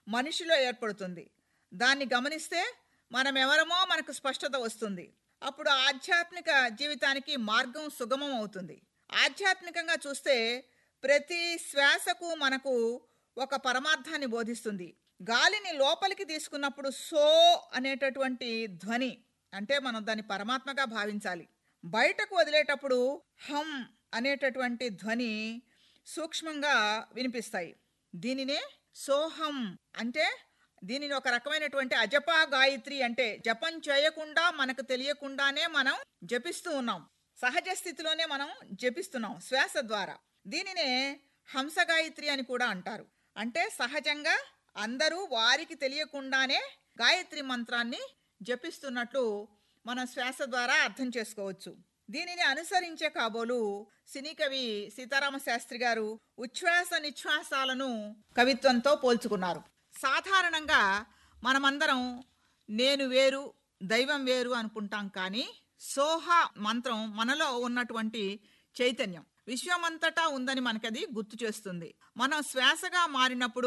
మనిషిలో ఏర్పడుతుంది దాన్ని గమనిస్తే మనం ఎవరమో మనకు స్పష్టత వస్తుంది అప్పుడు ఆధ్యాత్మిక జీవితానికి మార్గం సుగమం అవుతుంది ఆధ్యాత్మికంగా చూస్తే ప్రతి శ్వాసకు మనకు ఒక పరమార్థాన్ని బోధిస్తుంది గాలిని లోపలికి తీసుకున్నప్పుడు సో అనేటటువంటి ధ్వని అంటే మనం దాన్ని పరమాత్మగా భావించాలి బయటకు వదిలేటప్పుడు హమ్ అనేటటువంటి ధ్వని సూక్ష్మంగా వినిపిస్తాయి దీనినే సోహం అంటే దీనిని ఒక రకమైనటువంటి అజపా గాయత్రి అంటే జపం చేయకుండా మనకు తెలియకుండానే మనం జపిస్తూ ఉన్నాం సహజ స్థితిలోనే మనం జపిస్తున్నాం శ్వాస ద్వారా దీనినే హంస గాయత్రి అని కూడా అంటారు అంటే సహజంగా అందరూ వారికి తెలియకుండానే గాయత్రి మంత్రాన్ని జపిస్తున్నట్లు మనం శ్వాస ద్వారా అర్థం చేసుకోవచ్చు దీనిని అనుసరించే కాబోలు సినీ కవి సీతారామ శాస్త్రి గారు ఉచ్ఛ్వాస నిశ్వాసాలను కవిత్వంతో పోల్చుకున్నారు సాధారణంగా మనమందరం నేను వేరు దైవం వేరు అనుకుంటాం కానీ సోహ మంత్రం మనలో ఉన్నటువంటి చైతన్యం విశ్వమంతటా ఉందని మనకది గుర్తు చేస్తుంది మనం శ్వాసగా మారినప్పుడు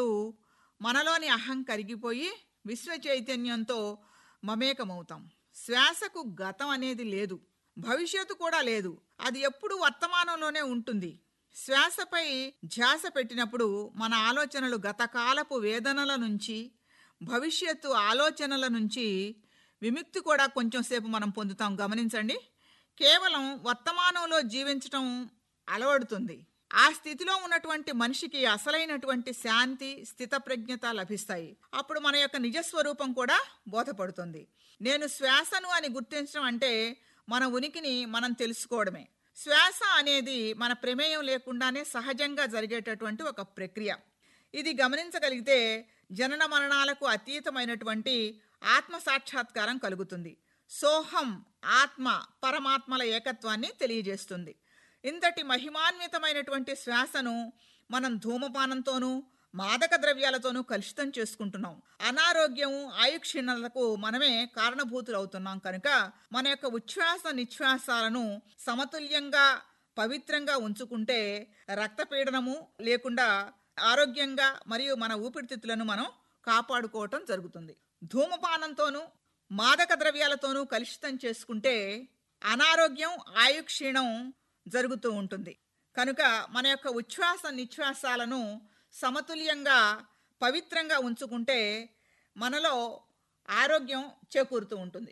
మనలోని అహం కరిగిపోయి విశ్వ చైతన్యంతో మమేకమవుతాం శ్వాసకు గతం అనేది లేదు భవిష్యత్తు కూడా లేదు అది ఎప్పుడు వర్తమానంలోనే ఉంటుంది శ్వాసపై ధ్యాస పెట్టినప్పుడు మన ఆలోచనలు గతకాలపు వేదనల నుంచి భవిష్యత్తు ఆలోచనల నుంచి విముక్తి కూడా కొంచెం సేపు మనం పొందుతాం గమనించండి కేవలం వర్తమానంలో జీవించటం అలవడుతుంది ఆ స్థితిలో ఉన్నటువంటి మనిషికి అసలైనటువంటి శాంతి స్థితప్రజ్ఞత లభిస్తాయి అప్పుడు మన యొక్క నిజస్వరూపం కూడా బోధపడుతుంది నేను శ్వాసను అని గుర్తించడం అంటే మన ఉనికిని మనం తెలుసుకోవడమే శ్వాస అనేది మన ప్రమేయం లేకుండానే సహజంగా జరిగేటటువంటి ఒక ప్రక్రియ ఇది గమనించగలిగితే జనన మరణాలకు అతీతమైనటువంటి ఆత్మ సాక్షాత్కారం కలుగుతుంది సోహం ఆత్మ పరమాత్మల ఏకత్వాన్ని తెలియజేస్తుంది ఇంతటి మహిమాన్వితమైనటువంటి శ్వాసను మనం ధూమపానంతోనూ మాదక ద్రవ్యాలతోనూ కలుషితం చేసుకుంటున్నాం అనారోగ్యం ఆయుక్షీణలకు మనమే కారణభూతులవుతున్నాం కనుక మన యొక్క ఉచ్ఛ్వాస నిశ్వాసాలను సమతుల్యంగా పవిత్రంగా ఉంచుకుంటే రక్తపీడనము లేకుండా ఆరోగ్యంగా మరియు మన ఊపిరితిత్తులను మనం కాపాడుకోవటం జరుగుతుంది ధూమపానంతోనూ మాదక ద్రవ్యాలతోనూ కలుషితం చేసుకుంటే అనారోగ్యం ఆయుక్షీణం జరుగుతూ ఉంటుంది కనుక మన యొక్క ఉచ్ఛ్వాస నిశ్వాసాలను సమతుల్యంగా పవిత్రంగా ఉంచుకుంటే మనలో ఆరోగ్యం చేకూరుతూ ఉంటుంది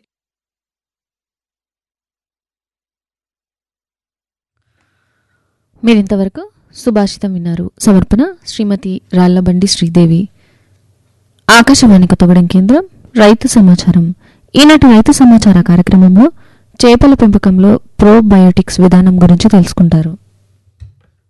మీరింతవరకు సుభాషితం విన్నారు సమర్పణ శ్రీమతి రాళ్లబండి శ్రీదేవి ఆకాశవాణి కొత్తగూడెం కేంద్రం రైతు సమాచారం ఈనాటి రైతు సమాచార కార్యక్రమంలో చేపల పెంపకంలో ప్రోబయోటిక్స్ విధానం గురించి తెలుసుకుంటారు